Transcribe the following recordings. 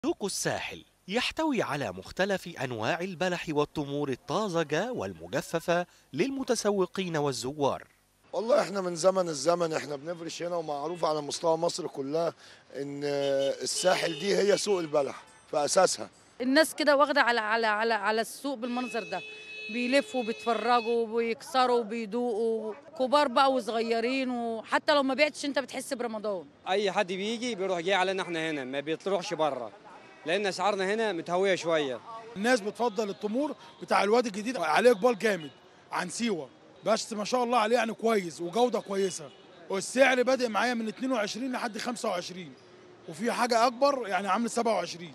سوق الساحل يحتوي على مختلف أنواع البلح والتمور الطازجة والمجففة للمتسوقين والزوار والله احنا من زمن الزمن احنا بنفرش هنا ومعروف على مستوى مصر كلها ان الساحل دي هي سوق البلح في اساسها الناس كده واخده على على على على السوق بالمنظر ده بيلفوا بيتفرجوا وبيكسروا وبيدوقوا كبار بقى وصغيرين وحتى لو ما بعتش انت بتحس برمضان اي حد بيجي بيروح جاي علينا احنا هنا ما بيطلعش بره لان اسعارنا هنا متهويه شويه الناس بتفضل التمور بتاع الوادي الجديد عليه اقبال جامد عن سيوه بس ما شاء الله عليه يعني كويس وجوده كويسه والسعر بادئ معايا من 22 لحد 25 وفي حاجه اكبر يعني عامله 27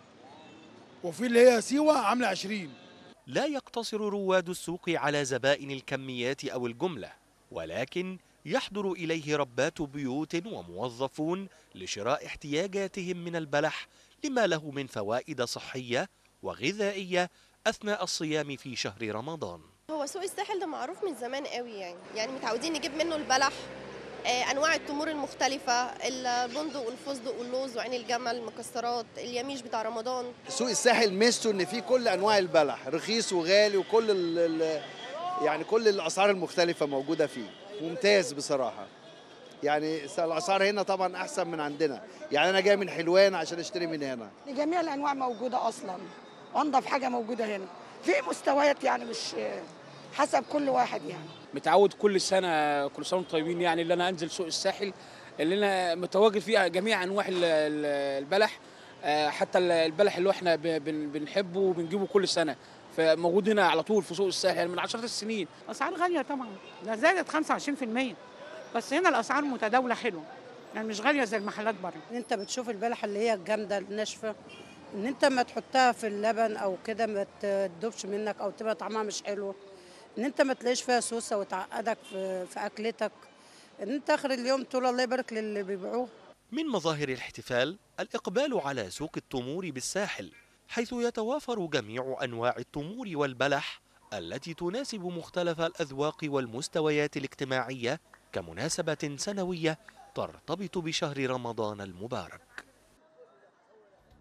وفي اللي هي سيوه عامله 20 لا يقتصر رواد السوق على زبائن الكميات أو الجملة ولكن يحضر إليه ربات بيوت وموظفون لشراء احتياجاتهم من البلح لما له من فوائد صحية وغذائية أثناء الصيام في شهر رمضان هو سوق الساحل ده معروف من زمان قوي يعني يعني متعودين نجيب منه البلح آه، انواع التمور المختلفه البندق والفستق واللوز وعين الجمل المكسرات اليميش بتاع رمضان سوق الساحل ميزته ان فيه كل انواع البلح رخيص وغالي وكل ال ال يعني كل الاسعار المختلفه موجوده فيه ممتاز بصراحه يعني الاسعار هنا طبعا احسن من عندنا يعني انا جاي من حلوان عشان اشتري من هنا جميع الانواع موجوده اصلا انضف حاجه موجوده هنا في مستويات يعني مش حسب كل واحد يعني متعود كل سنه كل سنه وانتم طيبين يعني اللي انا انزل سوق الساحل اللي انا متواجد فيه جميع انواع ال- ال- البلح آه، حتى ال- البلح اللي احنا ب- بن- بنحبه وبنجيبه كل سنه فموجود هنا على طول في سوق الساحل يعني من عشرات السنين اسعار غاليه طبعا ده زادت 25% بس هنا الاسعار متداوله حلوه يعني مش غاليه زي المحلات بره انت بتشوف البلح اللي هي الجامده الناشفه ان انت ما تحطها في اللبن او كده ما تدوبش منك او تبقى طعمها مش حلو ان انت ما تلاقيش فيها سوسه وتعقدك في, في اكلتك ان انت اخر اليوم تقول الله يبارك للي بيبيعوه من مظاهر الاحتفال الإقبال على سوق التمور بالساحل حيث يتوافر جميع أنواع التمور والبلح التي تناسب مختلف الأذواق والمستويات الاجتماعية كمناسبة سنوية ترتبط بشهر رمضان المبارك